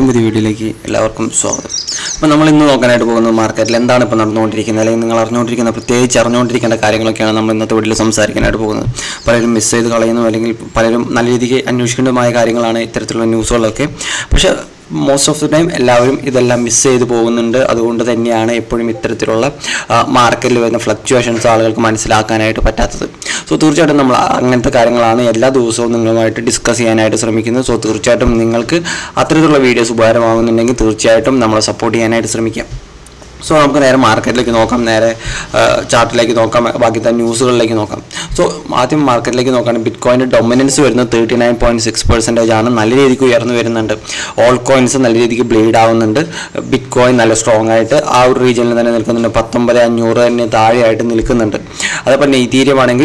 ഏറ്റവും പുതിയ വീഡിയോയിലേക്ക് എല്ലാവർക്കും സ്വാഗതം അപ്പോൾ നമ്മൾ ഇന്ന് നോക്കാനായിട്ട് പോകുന്നത് മാർക്കറ്റിൽ എന്താണ് ഇപ്പോൾ നടന്നുകൊണ്ടിരിക്കുന്നത് അല്ലെങ്കിൽ നിങ്ങൾ അറിഞ്ഞുകൊണ്ടിരിക്കുന്ന പ്രത്യേകിച്ച് അറിഞ്ഞുകൊണ്ടിരിക്കേണ്ട കാര്യങ്ങളൊക്കെയാണ് നമ്മൾ ഇന്നത്തെ വീഡിയോയിൽ സംസാരിക്കാനായിട്ട് പോകുന്നത് പലരും മിസ് ചെയ്ത് കളയുന്നു അല്ലെങ്കിൽ പലരും നല്ല രീതിക്ക് അന്വേഷിക്കേണ്ടതുമായ കാര്യങ്ങളാണ് ഇത്തരത്തിലുള്ള ന്യൂസുകളൊക്കെ പക്ഷേ മോസ്റ്റ് ഓഫ് ദി ടൈം എല്ലാവരും ഇതെല്ലാം മിസ് ചെയ്ത് പോകുന്നുണ്ട് അതുകൊണ്ട് തന്നെയാണ് എപ്പോഴും ഇത്തരത്തിലുള്ള മാർക്കറ്റിൽ വരുന്ന ഫ്ലക്ച്വേഷൻസ് ആളുകൾക്ക് മനസ്സിലാക്കാനായിട്ട് പറ്റാത്തത് സോ തീർച്ചയായിട്ടും നമ്മൾ അങ്ങനത്തെ കാര്യങ്ങളാണ് എല്ലാ ദിവസവും നിങ്ങളുമായിട്ട് ഡിസ്കസ് ചെയ്യാനായിട്ട് ശ്രമിക്കുന്നത് സോ തീർച്ചയായിട്ടും നിങ്ങൾക്ക് അത്തരത്തിലുള്ള വീഡിയോസ് ഉപകാരമാകുന്നുണ്ടെങ്കിൽ തീർച്ചയായിട്ടും നമ്മളെ സപ്പോർട്ട് ചെയ്യാനായിട്ട് ശ്രമിക്കാം സോ നമുക്ക് നേരെ മാർക്കറ്റിലേക്ക് നോക്കാം നേരെ ചാർട്ടിലേക്ക് നോക്കാം ബാക്കിത്തെ ന്യൂസുകളിലേക്ക് നോക്കാം സോ ആദ്യം മാർക്കറ്റിലേക്ക് നോക്കുകയാണെങ്കിൽ ബിറ്റ് കോയിൻ്റെ ഡൊമിനൻസ് വരുന്നത് thirty nine point six percentage ആണ് നല്ല രീതിക്ക് ഉയർന്നു വരുന്നുണ്ട് ഓൾ കോയിൻസ് നല്ല രീതിക്ക് ബ്ലീഡ് ആവുന്നുണ്ട് ബിറ്റ് കോയിൻ നല്ല സ്ട്രോങ് ആയിട്ട് ആ ഒരു റീജിയനിൽ തന്നെ നിൽക്കുന്നുണ്ട് പത്തൊമ്പത് അഞ്ഞൂറ് തന്നെ താഴെയായിട്ട് നിൽക്കുന്നുണ്ട് അതേപോലെ തന്നെ ഇതീരിയം ആണെങ്കിൽ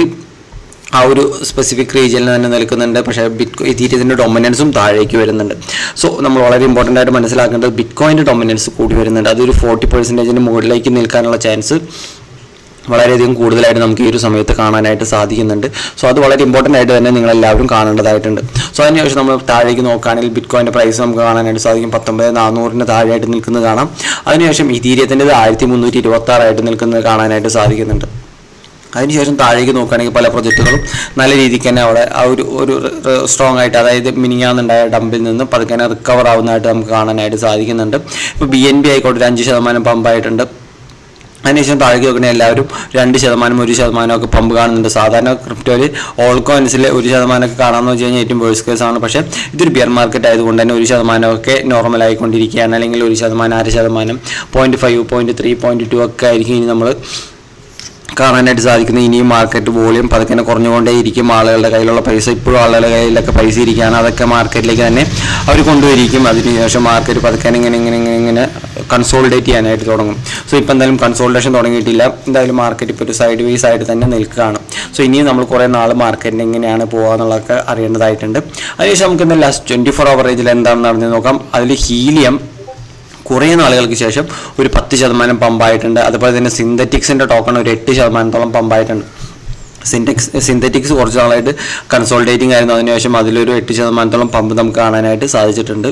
ആ ഒരു സ്പെസിഫിക് റീജിയനിൽ തന്നെ നിൽക്കുന്നുണ്ട് പക്ഷേ ബിറ്റ് ഇതീരിയത്തിൻ്റെ ഡൊമിനൻസും താഴേക്ക് വരുന്നുണ്ട് സോ നമ്മൾ വളരെ ഇമ്പോർട്ടൻ്റ് ആയിട്ട് മനസ്സിലാക്കേണ്ടത് ബിറ്റ് കോയിൻ്റെ ഡൊമിനൻസ് കൂടി വരുന്നുണ്ട് അതൊരു ഫോർട്ടി പെർസെൻറ്റേജിന് മുകളിലേക്ക് നിൽക്കാനുള്ള ചാൻസ് വളരെയധികം കൂടുതലായിട്ട് നമുക്ക് ഈ ഒരു സമയത്ത് കാണാനായിട്ട് സാധിക്കുന്നുണ്ട് സോ അത് വളരെ ഇമ്പോർട്ടൻ്റ് ആയിട്ട് തന്നെ നിങ്ങൾ എല്ലാവരും കാണേണ്ടതായിട്ടുണ്ട് സോ അതിനുശേഷം നമ്മൾ താഴേക്ക് നോക്കുകയാണെങ്കിൽ ബിറ്റ് കോയിൻ്റെ പ്രൈസ് നമുക്ക് കാണാനായിട്ട് സാധിക്കും പത്തൊമ്പത് നാനൂറിൻ്റെ താഴെയായിട്ട് നിൽക്കുന്നത് കാണാം അതിനുശേഷം ഇതീരിയത്തിൻ്റെത് ആയിരത്തി മുന്നൂറ്റി ഇരുപത്തി ആറായിട്ട് നിൽക്കുന്നത് കാണാനായിട്ട് സാധിക്കുന്നുണ്ട് അതിനുശേഷം താഴേക്ക് നോക്കുകയാണെങ്കിൽ പല പ്രൊജക്റ്റുകളും നല്ല രീതിക്ക് തന്നെ അവിടെ ആ ഒരു ഒരു സ്ട്രോങ് ആയിട്ട് അതായത് മിനിങ്ങാന്നുണ്ടായ ഡമ്പിൽ നിന്ന് പതുക്കെ റിക്കവർ ആവുന്നതായിട്ട് നമുക്ക് കാണാനായിട്ട് സാധിക്കുന്നുണ്ട് ഇപ്പോൾ ബി എൻ ബി ആയിക്കോട്ടെ ഒരു അഞ്ച് ശതമാനം പമ്പായിട്ടുണ്ട് അതിനുശേഷം താഴേക്ക് നോക്കണേ എല്ലാവരും രണ്ട് ശതമാനം ഒരു ശതമാനമൊക്കെ പമ്പ് കാണുന്നുണ്ട് സാധാരണ ക്രിപ്റ്റോയിൽ ഓൾ കോയിൻസിൽ ഒരു ശതമാനമൊക്കെ കാണാമെന്ന് വെച്ച് കഴിഞ്ഞാൽ ഏറ്റവും വേഴ്സ് കേസ് ആണ് പക്ഷേ ഇതൊരു ബിയർ മാർക്കറ്റ് ആയതുകൊണ്ട് തന്നെ ഒരു ശതമാനമൊക്കെ നോർമൽ ആയിക്കൊണ്ടിരിക്കുകയാണ് അല്ലെങ്കിൽ ഒരു ശതമാനം അര ശതമാനം point five point three point two ഒക്കെ ആയിരിക്കും ഇനി നമ്മൾ കാണാനായിട്ട് സാധിക്കുന്നത് ഇനിയും മാർക്കറ്റ് വോളിയം പതുക്കെ കുറഞ്ഞുകൊണ്ടേയിരിക്കും ആളുകളുടെ കയ്യിലുള്ള പൈസ ഇപ്പോഴും ആളുകളുടെ കയ്യിലൊക്കെ പൈസ ഇരിക്കുകയാണ് അതൊക്കെ മാർക്കറ്റിലേക്ക് തന്നെ അവർ കൊണ്ടുവരിക്കും അതിനുശേഷം മാർക്കറ്റ് പതുക്കെ ഇങ്ങനെ ഇങ്ങനെ ഇങ്ങനെ ഇങ്ങനെ കൺസോൾഡേറ്റ് ചെയ്യാനായിട്ട് തുടങ്ങും സോ ഇപ്പോൾ എന്തായാലും കൺസോൾട്ടേഷൻ തുടങ്ങിയിട്ടില്ല എന്തായാലും മാർക്കറ്റ് ഇപ്പോൾ ഒരു സൈഡ് വേസ് ആയിട്ട് തന്നെ നിൽക്കുകയാണ് സോ ഇനിയും നമ്മൾ കുറേ നാൾ മാർക്കറ്റിന് എങ്ങനെയാണ് പോകുക എന്നുള്ളതൊക്കെ അറിയേണ്ടതായിട്ടുണ്ട് അതിനുശേഷം നമുക്ക് എന്താ ലാസ്റ്റ് ട്വൻറ്റി ഫോർ അവറേജിൽ എന്താണെന്ന് അറിഞ്ഞ് നോക്കാം അതിൽ ഹീലിയം കുറേ നാളുകൾക്ക് ശേഷം ഒരു പത്ത് ശതമാനം പമ്പായിട്ടുണ്ട് അതുപോലെ തന്നെ സിന്തറ്റിക്സിൻ്റെ ടോക്കൺ ഒരു എട്ട് ശതമാനത്തോളം പമ്പായിട്ടുണ്ട് സിൻറ്റെക്സ് സിന്തറ്റിക്സ് കുറച്ച് നാളായിട്ട് കൺസോൾട്ടേറ്റിംഗ് ആയിരുന്നു അതിനുശേഷം അതിലൊരു എട്ട് ശതമാനത്തോളം പമ്പ് നമുക്ക് കാണാനായിട്ട് സാധിച്ചിട്ടുണ്ട്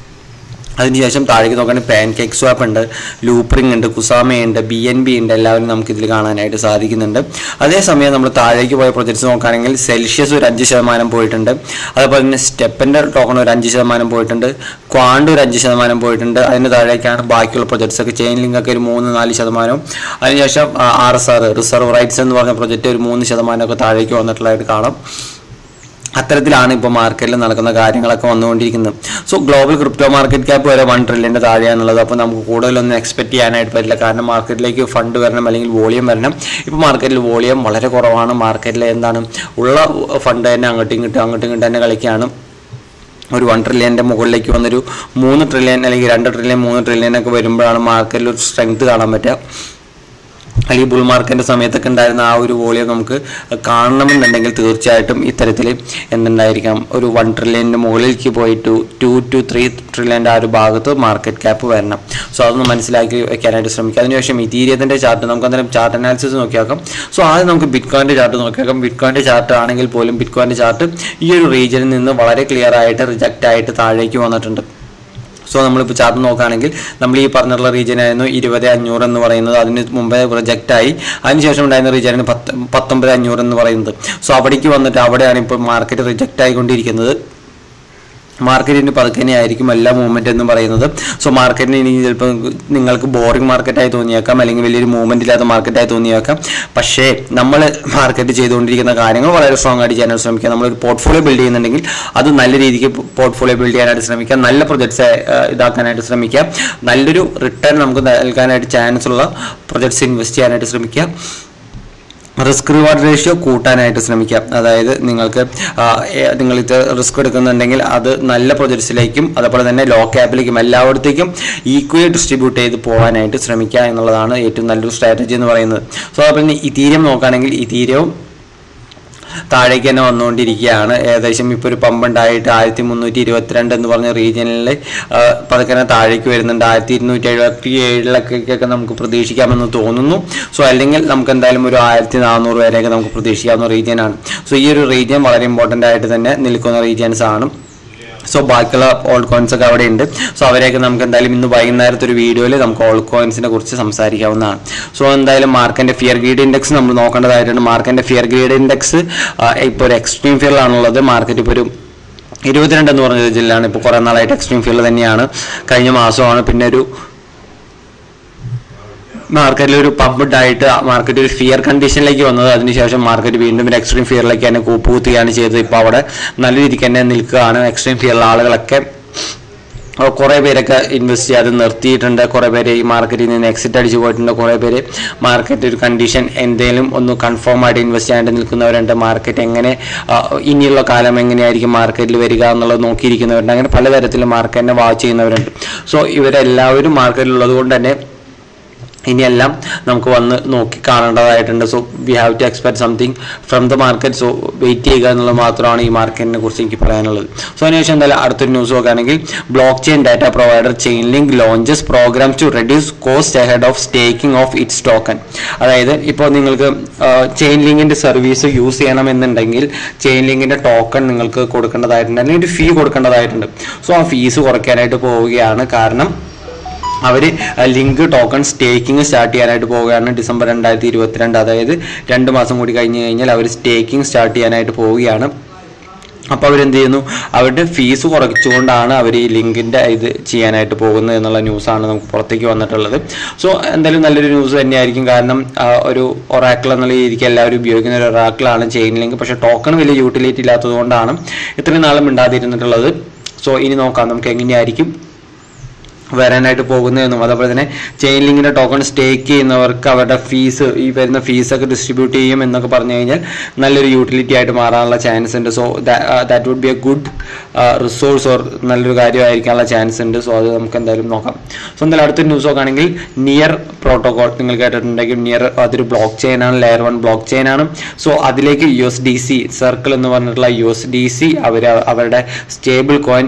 അതിനുശേഷം താഴേക്ക് നോക്കുകയാണെങ്കിൽ പാൻ കേക്ക് സ്വാപ്പ് ഉണ്ട് ലൂപ്രിങ് ഉണ്ട് കുസാമയുണ്ട് ബി എൻ ബി ഉണ്ട് എല്ലാവരും നമുക്ക് ഇതിൽ കാണാനായിട്ട് സാധിക്കുന്നുണ്ട് അതേസമയം നമ്മൾ താഴേക്ക് പോയ പ്രൊജക്ട്സ് നോക്കുകയാണെങ്കിൽ സെൽഷ്യസ് ഒരു അഞ്ച് ശതമാനം പോയിട്ടുണ്ട് അതുപോലെ തന്നെ സ്റ്റെപ്പിൻ്റെ ടോക്കൺ ഒരു അഞ്ച് ശതമാനം പോയിട്ടുണ്ട് ക്വാണ്ട് ഒരു അഞ്ച് ശതമാനം പോയിട്ടുണ്ട് അതിന് താഴേക്കാണ് ബാക്കിയുള്ള പ്രൊജക്ട്സ് ഒക്കെ ചെയിൻ ലിങ്ക് ഒക്കെ ഒരു മൂന്ന് നാല് ശതമാനവും അതിനുശേഷം R S R reserve rights എന്ന് പറഞ്ഞ പ്രൊജക്റ്റ് ഒരു മൂന്ന് ശതമാനമൊക്കെ താഴേക്ക് വന്നിട്ടുള്ളതായിട്ട് കാണാം അത്തരത്തിലാണ് ഇപ്പോൾ മാർക്കറ്റിൽ നടക്കുന്ന കാര്യങ്ങളൊക്കെ വന്നുകൊണ്ടിരിക്കുന്നത് so global crypto market cap വരെ വൺ ട്രില്യൻ്റെ താഴെയാണുള്ളത് അപ്പോൾ നമുക്ക് കൂടുതലൊന്നും എക്സ്പെക്ട് ചെയ്യാനായിട്ട് പറ്റില്ല കാരണം മാർക്കറ്റിലേക്ക് ഫണ്ട് വരണം അല്ലെങ്കിൽ വോളിയം വരണം ഇപ്പോൾ മാർക്കറ്റിൽ വോളിയം വളരെ കുറവാണ് മാർക്കറ്റിൽ എന്താണ് ഉള്ള ഫണ്ട് തന്നെ അങ്ങോട്ടും ഇങ്ങോട്ടും അങ്ങോട്ടും ഇങ്ങോട്ടും തന്നെ കളിക്കുകയാണ് ഒരു വൺ ട്രില്യൻ്റെ മുകളിലേക്ക് വന്നൊരു മൂന്ന് ട്രില്യൺ അല്ലെങ്കിൽ രണ്ട് ട്രില്യൺ മൂന്ന് ട്രില്യൺ ഒക്കെ വരുമ്പോഴാണ് മാർക്കറ്റിൽ ഒരു സ്ട്രെങ്ത് കാണാൻ പറ്റുക അല്ലെങ്കിൽ ബുൾ മാർക്കറ്റിൻ്റെ സമയത്തൊക്കെ ഉണ്ടായിരുന്ന ആ ഒരു വോളിയം നമുക്ക് കാണണമെന്നുണ്ടെങ്കിൽ തീർച്ചയായിട്ടും ഇത്തരത്തിൽ എന്തുണ്ടായിരിക്കാം ഒരു വൺ ട്രില്യൻ്റെ മുകളിലേക്ക് പോയിട്ട് ടു ടു ത്രീ ട്രില്യൻ്റെ ആ ഒരു ഭാഗത്ത് മാർക്കറ്റ് ക്യാപ്പ് വരണം സോ അതൊന്ന് മനസ്സിലാക്കി വെക്കാനായിട്ട് ശ്രമിക്കുക അതിനുശേഷം ഇതീരിയത്തിൻ്റെ ചാർട്ട് നമുക്ക് അന്നേരം ചാർട്ട് അനാലിസിസ് നോക്കിയാക്കാം സോ ആദ്യം നമുക്ക് ബിറ്റ് കോയിൻ്റെ ചാർട്ട് നോക്കിയാക്കാം ബിറ്റ് കോയിൻ്റെ ചാർട്ട് ആണെങ്കിൽ പോലും ബിറ്റ് കോയിൻ്റെ ചാർട്ട് ഈ ഒരു റീജിയനിൽ നിന്ന് വളരെ ക്ലിയർ ആയിട്ട് റിജക്റ്റ് ആയിട്ട് താഴേക്ക് വന്നിട്ടുണ്ട് സോ നമ്മളിപ്പോൾ ചാർട്ട് നോക്കുകയാണെങ്കിൽ നമ്മൾ ഈ പറഞ്ഞിട്ടുള്ള റീജിയൻ ആയിരുന്നു ഇരുപത് അഞ്ഞൂറ് എന്ന് പറയുന്നത് അതിന് മുമ്പേ റിജക്റ്റ് ആയി അതിനുശേഷം ഉണ്ടായിരുന്ന റീജിയനാണ് പത്ത് പത്തൊമ്പത് അഞ്ഞൂറ് എന്ന് പറയുന്നത് സോ അവിടേക്ക് വന്നിട്ട് അവിടെയാണ് ഇപ്പോൾ മാർക്കറ്റ് റിജക്റ്റ് ആയിക്കൊണ്ടിരിക്കുന്നത് മാർക്കറ്റിന് പതുക്കനെ ആയിരിക്കും എല്ലാ മൂവ്മെന്റ് എന്ന് പറയുന്നത് സോ മാർക്കറ്റിന് ഇനി ചിലപ്പോൾ നിങ്ങൾക്ക് ബോറിംഗ് മാർക്കറ്റായി തോന്നിയേക്കാം അല്ലെങ്കിൽ വലിയൊരു മൂവ്മെന്റ് ഇല്ലാത്ത മാർക്കറ്റായി തോന്നിയേക്കാം പക്ഷേ നമ്മൾ മാർക്കറ്റ് ചെയ്തുകൊണ്ടിരിക്കുന്ന കാര്യങ്ങൾ വളരെ സ്ട്രോങ് ആയിട്ട് ചെയ്യാനായിട്ട് ശ്രമിക്കുക നമ്മളൊരു പോർട്ട്ഫോളിയോ ബിൽഡ് ചെയ്യുന്നുണ്ടെങ്കിൽ അത് നല്ല രീതിക്ക് പോർട്ട്ഫോളിയോ ബിൽഡ് ചെയ്യാനായിട്ട് ശ്രമിക്കുക നല്ല പ്രൊജക്ട്സ് ഇതാക്കാനായിട്ട് ശ്രമിക്കുക നല്ലൊരു റിട്ടേൺ നമുക്ക് നൽകാനായിട്ട് ചാൻസ് ഉള്ള പ്രൊജക്ട്സ് ഇൻവെസ്റ്റ് ചെയ്യാനായിട്ട് ശ്രമിക്കുക റിസ്ക് റിവാർഡ് റേഷ്യോ കൂട്ടാനായിട്ട് ശ്രമിക്കാം അതായത് നിങ്ങൾക്ക് നിങ്ങൾ ഇത് റിസ്ക് എടുക്കുന്നുണ്ടെങ്കിൽ അത് നല്ല പ്രൊജക്ട്സിലേക്കും അതുപോലെ തന്നെ ലോ ക്യാപ്പിലേക്കും എല്ലായിടത്തേക്കും ഈക്വലി ഡിസ്ട്രിബ്യൂട്ട് ചെയ്ത് പോകാനായിട്ട് ശ്രമിക്കുക എന്നുള്ളതാണ് ഏറ്റവും നല്ലൊരു സ്ട്രാറ്റജി എന്ന് പറയുന്നത് സോ അതുപോലെ ഇതീരിയം നോക്കുകയാണെങ്കിൽ ഇതീര്യവും താഴേക്ക് തന്നെ വന്നുകൊണ്ടിരിക്കുകയാണ് ഏകദേശം ഇപ്പോൾ ഒരു പമ്പ് ഉണ്ടായിട്ട് ആയിരത്തി മുന്നൂറ്റി ഇരുപത്തിരണ്ട് എന്ന് പറഞ്ഞ റീജിയനിൽ പതുക്കെ തന്നെ താഴേക്ക് വരുന്നുണ്ട് ആയിരത്തി ഇരുന്നൂറ്റി എഴുപത്തി ഏഴിലൊക്കെ നമുക്ക് പ്രതീക്ഷിക്കാമെന്ന് തോന്നുന്നു സോ അല്ലെങ്കിൽ നമുക്ക് എന്തായാലും ഒരു ആയിരത്തി നാനൂറ് വരെയൊക്കെ നമുക്ക് പ്രതീക്ഷിക്കാവുന്ന റീജിയനാണ് സോ ഈ ഒരു റീജിയൻ വളരെ ഇമ്പോർട്ടൻ്റ് ആയിട്ട് തന്നെ നിൽക്കുന്ന റീജിയൻസ് ആണ് സോ ബാക്കിയുള്ള ഓൾഡ് കോയിൻസ് ഒക്കെ അവിടെ ഉണ്ട് സോ അവരെയൊക്കെ നമുക്ക് എന്തായാലും ഇന്ന് വൈകുന്നേരത്തെ ഒരു വീഡിയോയിൽ നമുക്ക് ഓൾഡ് കോയിൻസിനെ കുറിച്ച് സംസാരിക്കാവുന്നതാണ് സോ എന്തായാലും മാർക്കറ്റിന്റെ ഫിയർ ഗ്രീഡ് ഇൻഡെക്സ് നമ്മൾ നോക്കേണ്ടതായിട്ടുണ്ട് മാർക്കറ്റിന്റെ ഫിയർ ഗ്രീഡ് ഇൻഡെക്സ് ഇപ്പോൾ ഒരു എക്സ്ട്രീം ഫിയറിലാണുള്ളത് മാർക്കറ്റ് ഇപ്പോൾ ഒരു ഇരുപത്തിരണ്ട് എന്ന് പറഞ്ഞ ജില്ലയാണ് ഇപ്പോൾ കുറേ നാളായിട്ട് എക്സ്ട്രീം ഫീൽഡ് തന്നെയാണ് കഴിഞ്ഞ മാസമാണ് പിന്നെ ഒരു മാർക്കറ്റിൽ ഒരു പബ്ഡ് ആയിട്ട് മാർക്കറ്റ് ഒരു ഫിയർ കണ്ടീഷനിലേക്ക് വന്നത് അതിനുശേഷം മാർക്കറ്റ് വീണ്ടും ഒരു എക്സ്ട്രീം ഫിയറിലേക്ക് തന്നെ കൂപ്പുകുത്തുകയാണ് ചെയ്തത് ഇപ്പോൾ അവിടെ നല്ല രീതിക്ക് തന്നെ നിൽക്കുകയാണ് എക്സ്ട്രീം ഫിയറിലെ ആളുകളൊക്കെ കുറേ പേരൊക്കെ ഇൻവെസ്റ്റ് ചെയ്യാതെ നിർത്തിയിട്ടുണ്ട് കുറേ പേര് ഈ മാർക്കറ്റിൽ നിന്ന് എക്സിറ്റ് അടിച്ചു പോയിട്ടുണ്ട് കുറേ പേര് മാർക്കറ്റ് ഒരു കണ്ടീഷൻ എന്തെങ്കിലും ഒന്ന് കൺഫേം ആയിട്ട് ഇൻവെസ്റ്റ് ചെയ്യാണ്ട് നിൽക്കുന്നവരുണ്ട് മാർക്കറ്റ് എങ്ങനെ ആ, ഇനിയുള്ള കാലം എങ്ങനെയായിരിക്കും മാർക്കറ്റിൽ വരിക എന്നുള്ളത് നോക്കിയിരിക്കുന്നവരുണ്ട് അങ്ങനെ പലതരത്തിൽ മാർക്കറ്റിനെ വാച്ച് ചെയ്യുന്നവരുണ്ട് സോ ഇവരെല്ലാവരും മാർക്കറ്റിലുള്ളത് കൊണ്ട് തന്നെ ഇനിയെല്ലാം നമുക്ക് വന്ന് നോക്കി കാണേണ്ടതായിട്ടുണ്ട് so we have to expect something from the market so wait ചെയ്യുക എന്നുള്ളത് മാത്രമാണ് ഈ മാർക്കറ്റിനെ കുറിച്ച് എനിക്ക് പറയാനുള്ളത് സോ അതിനുശേഷം എന്തായാലും അടുത്തൊരു ന്യൂസ് നോക്കുകയാണെങ്കിൽ blockchain data provider Chainlink launches program to reduce cost ahead of staking of its token അതായത് ഇപ്പോൾ നിങ്ങൾക്ക് ചെയിൻ ലിങ്കിന്റെ സർവീസ് യൂസ് ചെയ്യണമെന്നുണ്ടെങ്കിൽ ചെയിൻ ലിങ്കിന്റെ ടോക്കൺ നിങ്ങൾക്ക് കൊടുക്കേണ്ടതായിട്ടുണ്ട് അല്ലെങ്കിൽ ഒരു ഫീ കൊടുക്കേണ്ടതായിട്ടുണ്ട് സോ ആ ഫീസ് കുറയ്ക്കാനായിട്ട് പോവുകയാണ് കാരണം അവർ ലിങ്ക് ടോക്കൺ സ്റ്റേക്കിംഗ് സ്റ്റാർട്ട് ചെയ്യാനായിട്ട് പോവുകയാണ് ഡിസംബർ രണ്ടായിരത്തി ഇരുപത്തിരണ്ട് അതായത് രണ്ട് മാസം കൂടി കഴിഞ്ഞ് കഴിഞ്ഞാൽ അവർ സ്റ്റേക്കിംഗ് സ്റ്റാർട്ട് ചെയ്യാനായിട്ട് പോവുകയാണ് അപ്പോൾ അവരെന്ത് ചെയ്യുന്നു അവരുടെ ഫീസ് കുറച്ചുകൊണ്ടാണ് അവർ ഈ ലിങ്കിൻ്റെ ഇത് ചെയ്യാനായിട്ട് പോകുന്നത് എന്നുള്ള ന്യൂസാണ് നമുക്ക് പുറത്തേക്ക് വന്നിട്ടുള്ളത് സോ എന്തായാലും നല്ലൊരു ന്യൂസ് തന്നെയായിരിക്കും കാരണം ആ, ഒരു ഒറാക്കിൾ എന്നുള്ള രീതിക്ക് എല്ലാവരും ഉപയോഗിക്കുന്ന ഒരു ഒറാക്കിളാണ് ചെയിൻ ലിങ്ക് പക്ഷേ ടോക്കൺ വലിയ യൂട്ടിലിറ്റി ഇല്ലാത്തത് കൊണ്ടാണ് ഇത്രയും നാളും മിണ്ടാതിരുന്നിട്ടുള്ളത് സോ ഇനി നോക്കാം നമുക്ക് എങ്ങനെയായിരിക്കും വരാനായിട്ട് പോകുന്നതെന്നും അതേപോലെ തന്നെ ചെയിൻ ലിങ്കിന്റെ ടോക്കൺ സ്റ്റേക്ക് ചെയ്യുന്നവർക്ക് അവരുടെ ഫീസ് ഈ വരുന്ന ഫീസൊക്കെ ഡിസ്ട്രിബ്യൂട്ട് ചെയ്യും എന്നൊക്കെ പറഞ്ഞു കഴിഞ്ഞാൽ നല്ലൊരു യൂട്ടിലിറ്റി ആയിട്ട് മാറാനുള്ള ചാൻസ് ഉണ്ട് so that would be a good resource or നല്ലൊരു കാര്യമായിരിക്കാനുള്ള ചാൻസ് ഉണ്ട് സോ അത് നമുക്ക് എന്തായാലും നോക്കാം സോ എന്തായാലും അടുത്തൊരു ന്യൂസ് നോക്കുകയാണെങ്കിൽ നിയർ പ്രോട്ടോകോൾ നിങ്ങൾ കേട്ടിട്ടുണ്ടെങ്കിൽ നിയർ അതൊരു ബ്ലോക്ക് ചെയിൻ ആണ് ലെയർ വൺ ബ്ലോക്ക് ചെയിൻ ആണ് സോ അതിലേക്ക് U S D C circle എന്ന് പറഞ്ഞിട്ടുള്ള യു എസ് ഡി സി അവർ അവരുടെ സ്റ്റേബിൾ കോയിൻ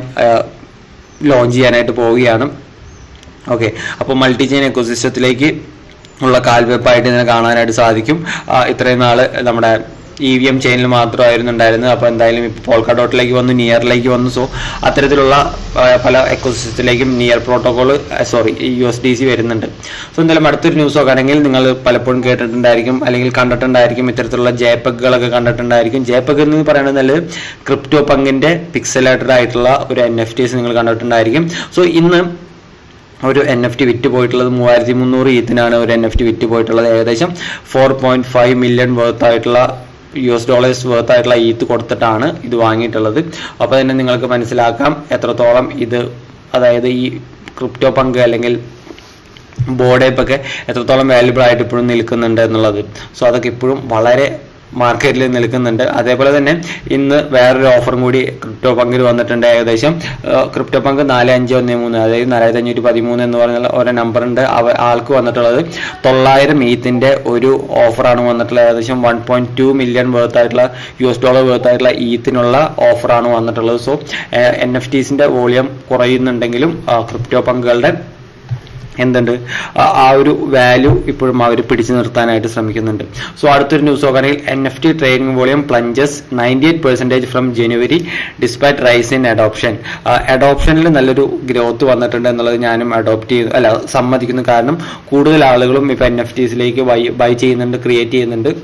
ലോഞ്ച് ചെയ്യാനായിട്ട് പോവുകയാണ് ഓക്കെ അപ്പോൾ മൾട്ടി ചെയിൻ എക്കോസിസ്റ്റത്തിലേക്ക് ഉള്ള കാൽവെപ്പായിട്ട് ഇതിനെ കാണാനായിട്ട് സാധിക്കും ആ, ഇത്രയും നാള് നമ്മുടെ ഇ വി എം ചെയിനിൽ മാത്രമായിരുന്നു ഉണ്ടായിരുന്നത് അപ്പോൾ എന്തായാലും ഇപ്പോൾ പോൾക്ക ഡോട്ടിലേക്ക് വന്നു നിയറിലേക്ക് വന്നു സോ അത്തരത്തിലുള്ള ആ, പല എക്കോസിസ്റ്റത്തിലേക്കും Near protocol sorry U S D C വരുന്നുണ്ട് സോ എന്തായാലും അടുത്തൊരു ന്യൂസ് നോക്കുകയാണെങ്കിൽ നിങ്ങൾ പലപ്പോഴും കേട്ടിട്ടുണ്ടായിരിക്കും അല്ലെങ്കിൽ കണ്ടിട്ടുണ്ടായിരിക്കും ഇത്തരത്തിലുള്ള ജേപക്കുകളൊക്കെ കണ്ടിട്ടുണ്ടായിരിക്കും ജേപക് എന്ന് പറയുന്നത് നല്ലത് ക്രിപ്റ്റോ പങ്കിന്റെ പിക്സലേറ്റഡ് ആയിട്ടുള്ള ഒരു എൻ എഫ് ടീസ് നിങ്ങൾ കണ്ടിട്ടുണ്ടായിരിക്കും സോ ഇന്ന് ഒരു എൻ എഫ് ടി വിറ്റ് പോയിട്ടുള്ളത് മൂവായിരത്തി മുന്നൂറ് ഈത്തിനാണ് ഒരു എൻ എഫ് ടി വിറ്റ് പോയിട്ടുള്ളത് ഏകദേശം four point five million worth ആയിട്ടുള്ള യു എസ് ഡോളേഴ്സ് വർത്ത് ആയിട്ടുള്ള ഈത്ത് കൊടുത്തിട്ടാണ് ഇത് വാങ്ങിയിട്ടുള്ളത് അപ്പോൾ തന്നെ നിങ്ങൾക്ക് മനസ്സിലാക്കാം എത്രത്തോളം ഇത് അതായത് ഈ ക്രിപ്റ്റോ പങ്ക് അല്ലെങ്കിൽ ബോർഡേപ്പ് ഒക്കെ എത്രത്തോളം വാല്യുബിൾ ആയിട്ട് ഇപ്പോഴും നിൽക്കുന്നുണ്ട് എന്നുള്ളത് സോ അതൊക്കെ ഇപ്പോഴും വളരെ മാർക്കറ്റിൽ നിൽക്കുന്നുണ്ട് അതേപോലെ തന്നെ ഇന്ന് വേറൊരു ഓഫറും കൂടി ക്രിപ്റ്റോ പങ്കിൽ വന്നിട്ടുണ്ട് ഏകദേശം ക്രിപ്റ്റോ പങ്ക് നാല് അഞ്ച് ഒന്ന് മൂന്ന് അതായത് നാലായിരത്തി അഞ്ഞൂറ്റി പതിമൂന്ന് എന്ന് പറഞ്ഞ ഓരോ നമ്പർ ഉണ്ട് അവ ആൾക്ക് വന്നിട്ടുള്ളത് തൊള്ളായിരം ഈത്തിന്റെ ഒരു ഓഫറാണ് വന്നിട്ടുള്ളത് ഏകദേശം one point two million worth ആയിട്ടുള്ള യു എസ് ഡോളർ വേർത്ത് ആയിട്ടുള്ള ഈത്തിനുള്ള ഓഫറാണ് വന്നിട്ടുള്ളത് സോ എൻ എഫ് ടീസിന്റെ വോളിയം കുറയുന്നുണ്ടെങ്കിലും ക്രിപ്റ്റോ പങ്കുകളുടെ എന്തുണ്ട് ആ- ആ ഒരു വാല്യൂ ഇപ്പോഴും അവർ പിടിച്ചു നിർത്താനായിട്ട് ശ്രമിക്കുന്നുണ്ട് സോ അടുത്തൊരു ന്യൂസ് നോക്കുകയാണെങ്കിൽ N F T trading volume plunges ninety eight percentage from January despite rise in adoption അഡോപ്ഷനിൽ നല്ലൊരു ഗ്രോത്ത് വന്നിട്ടുണ്ട് എന്നുള്ളത് ഞാനും അഡോപ്റ്റ് ചെയ്തു അല്ല സമ്മതിക്കുന്നു കാരണം കൂടുതൽ ആളുകളും ഇപ്പൊ എൻ എഫ് ടീസിലേക്ക് ബൈ ബൈ ചെയ്യുന്നുണ്ട് ക്രിയേറ്റ് ചെയ്യുന്നുണ്ട്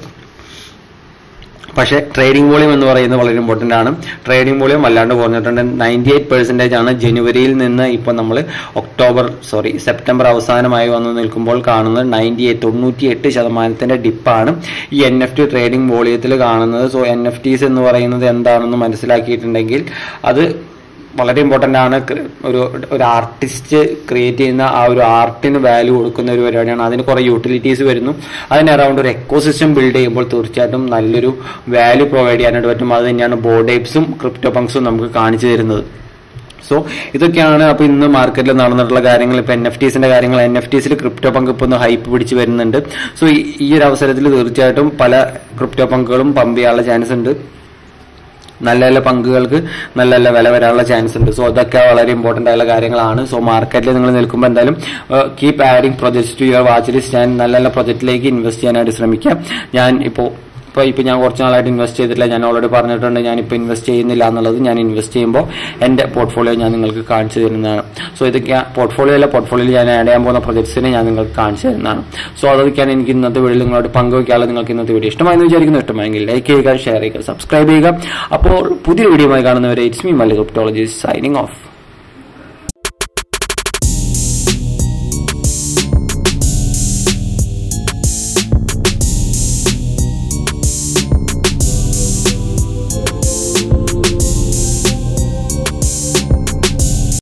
പക്ഷേ ട്രേഡിംഗ് വോളിയം എന്ന് പറയുന്നത് വളരെ ഇമ്പോർട്ടൻ്റ് ആണ് ട്രേഡിംഗ് വോളിയം വല്ലാണ്ട് കുറഞ്ഞിട്ടുണ്ട് നയൻറ്റി എയ്റ്റ് പെർസെൻറ്റേജ് ആണ് ജനുവരിയിൽ നിന്ന് ഇപ്പോൾ നമ്മൾ ഒക്ടോബർ സോറി സെപ്റ്റംബർ അവസാനമായി വന്ന് നിൽക്കുമ്പോൾ കാണുന്നത് നയൻറ്റി എയ്റ്റ് തൊണ്ണൂറ്റി എട്ട് ശതമാനത്തിൻ്റെ ഡിപ്പാണ് ഈ എൻ എഫ് ടി ട്രേഡിംഗ് വോളിയത്തിൽ കാണുന്നത് സോ എൻ എഫ് ടീസ് എന്ന് പറയുന്നത് എന്താണെന്ന് മനസ്സിലാക്കിയിട്ടുണ്ടെങ്കിൽ അത് വളരെ ഇമ്പോർട്ടൻ്റ് ആണ് ക്ര- ഒരു ഒരു ആർട്ടിസ്റ്റ് ക്രിയേറ്റ് ചെയ്യുന്ന ആ ഒരു ആർട്ടിന് വാല്യൂ കൊടുക്കുന്ന ഒരു പരിപാടിയാണ് അതിന് കുറേ യൂട്ടിലിറ്റീസ് വരുന്നു അതിന് അറൗണ്ട് ഒരു എക്കോസിസ്റ്റം ബിൽഡ് ചെയ്യുമ്പോൾ തീർച്ചയായിട്ടും നല്ലൊരു വാല്യൂ പ്രൊവൈഡ് ചെയ്യാനായിട്ട് പറ്റും അത് തന്നെയാണ് ബോർഡേപ്സും ക്രിപ്റ്റോ പങ്ക്സും നമുക്ക് കാണിച്ചു തരുന്നത് സോ ഇതൊക്കെയാണ് അപ്പോൾ ഇന്ന് മാർക്കറ്റിൽ നടന്നിട്ടുള്ള കാര്യങ്ങൾ ഇപ്പോൾ എൻ എഫ് ടീസിന്റെ കാര്യങ്ങൾ എൻ എഫ് ടീസിൽ ക്രിപ്റ്റോ പങ്ക് ഇപ്പോൾ ഒന്ന് ഹൈപ്പ് പിടിച്ച് വരുന്നുണ്ട് സോ ഈ ഒരു അവസരത്തിൽ തീർച്ചയായിട്ടും പല ക്രിപ്റ്റോ പങ്കുകളും പമ്പ് ചെയ്യാനുള്ള ചാൻസ് ഉണ്ട് നല്ല നല്ല പങ്കുകൾക്ക് നല്ല നല്ല വില വരാനുള്ള ചാൻസ് ഉണ്ട് സോ അതൊക്കെ വളരെ ഇമ്പോർട്ടൻ്റ് ആയുള്ള കാര്യങ്ങളാണ് സോ മാർക്കറ്റിൽ നിങ്ങൾ നിൽക്കുമ്പോൾ എന്തായാലും keep adding projects to your watch list ഞാൻ നല്ല നല്ല പ്രൊജക്റ്റിലേക്ക് ഇൻവെസ്റ്റ് ചെയ്യാനായിട്ട് ശ്രമിക്കാം ഞാൻ ഇപ്പോൾ ഇപ്പോൾ ഇപ്പോൾ ഞാൻ കുറച്ച് നാളായിട്ട് ഇൻവെസ്റ്റ് ചെയ്തിട്ടില്ല ഞാൻ ഓൾറെഡി പറഞ്ഞിട്ടുണ്ട് ഞാനിപ്പോൾ ഇൻവെസ്റ്റ് ചെയ്യുന്നില്ല എന്നുള്ളത് ഞാൻ ഇൻവെസ്റ്റ് ചെയ്യുമ്പോൾ എൻ്റെ പോർട്ട്ഫോളിയോ ഞാൻ നിങ്ങൾക്ക് കാണിച്ചു തരുന്നതാണ് സോ ഇതൊക്കെ പോർട്ട്ഫോളിയോ അല്ല പോർട്ട്ഫോളിയോയിൽ ഞാൻ ആഡ് ചെയ്യാൻ പോകുന്ന പ്രൊജക്ട്സിനെ ഞാൻ നിങ്ങൾക്ക് കാണിച്ചു തരുന്നതാണ് സോ അതൊക്കെയാണ് എനിക്ക് ഇന്നത്തെ വീഡിയോ നിങ്ങളോട് പങ്കുവയ്ക്കാനുള്ളത് നിങ്ങൾക്ക് ഇന്നത്തെ വീഡിയോ ഇഷ്ടമായെന്ന് വിചാരിക്കുന്നു ഇഷ്ടമായെങ്കിൽ ലൈക്ക് ചെയ്യുക ഷെയർ ചെയ്യുക സബ്സ്ക്രൈബ് ചെയ്യുക അപ്പോൾ പുതിയ വീഡിയോ ആയി കാണുന്നവരെ it's me Malli cryptology signing of